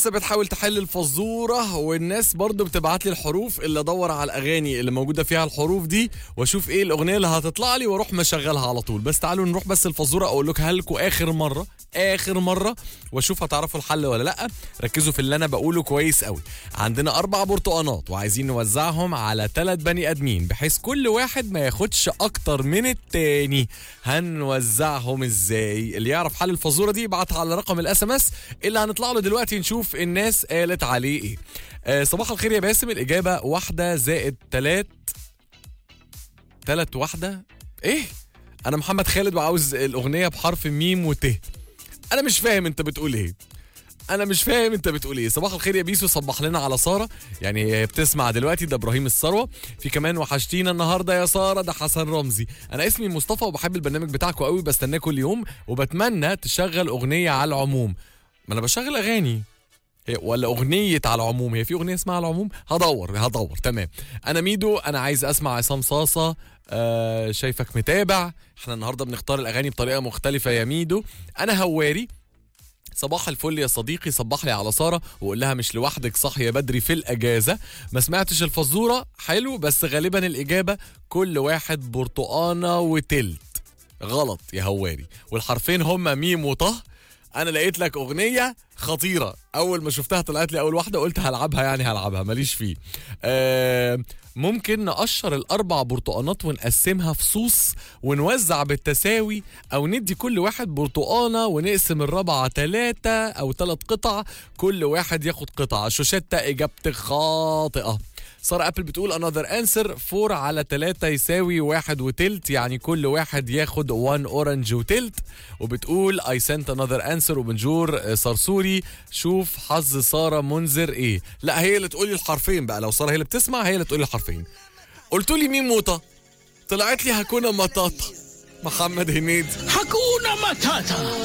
لسه بتحاول تحل الفزوره والناس برضو بتبعت لي الحروف اللي ادور على الاغاني اللي موجوده فيها الحروف دي واشوف ايه الاغنيه اللي هتطلع لي واروح مشغلها على طول بس تعالوا نروح بس الفزوره اقول لكم لكم اخر مره اخر مره واشوف هتعرفوا الحل ولا لا ركزوا في اللي انا بقوله كويس قوي عندنا اربع برتقانات وعايزين نوزعهم على ثلاث بني ادمين بحيث كل واحد ما ياخدش اكتر من التاني هنوزعهم ازاي اللي يعرف حل الفزوره دي يبعتها على رقم الاس ام اس اللي هنطلع له دلوقتي نشوف الناس قالت عليه ايه آه صباح الخير يا باسم الاجابه واحده زائد تلات تلات واحده ايه انا محمد خالد وعاوز الاغنيه بحرف ميم وت انا مش فاهم انت بتقول ايه انا مش فاهم انت بتقول ايه صباح الخير يا بيسو صبح لنا على ساره يعني هي بتسمع دلوقتي ده ابراهيم الثروه في كمان وحشتينا النهارده يا ساره ده حسن رمزي انا اسمي مصطفى وبحب البرنامج بتاعكم قوي بستناه كل يوم وبتمنى تشغل اغنيه على العموم ما انا بشغل اغاني هي ولا اغنيه على العموم هي في اغنيه اسمها على العموم هدور هدور تمام انا ميدو انا عايز اسمع عصام صاصه آه شايفك متابع احنا النهارده بنختار الاغاني بطريقه مختلفه يا ميدو انا هواري صباح الفل يا صديقي صبح لي على ساره وقول لها مش لوحدك صاحيه بدري في الاجازه ما سمعتش الفزوره حلو بس غالبا الاجابه كل واحد برتقانه وتلت غلط يا هواري والحرفين هما ميم وطه انا لقيت لك اغنيه خطيره اول ما شفتها طلعت لي اول واحده قلت هلعبها يعني هلعبها ماليش فيه آه ممكن نقشر الاربع برتقانات ونقسمها فصوص ونوزع بالتساوي او ندي كل واحد برتقانه ونقسم الرابعه ثلاثه او ثلاث قطع كل واحد ياخد قطعه شوشتة اجابتك خاطئه سارة ابل بتقول another answer 4 على 3 يساوي واحد وتلت يعني كل واحد ياخد 1 اورنج وتلت وبتقول I sent another answer وبنجور صرصوري شوف حظ سارة منذر ايه لا هي اللي تقولي الحرفين بقى لو سارة هي اللي بتسمع هي اللي تقولي الحرفين قلت لي مين موطة طلعت لي هكون مطاطا محمد هنيدي حكونا ماتاتا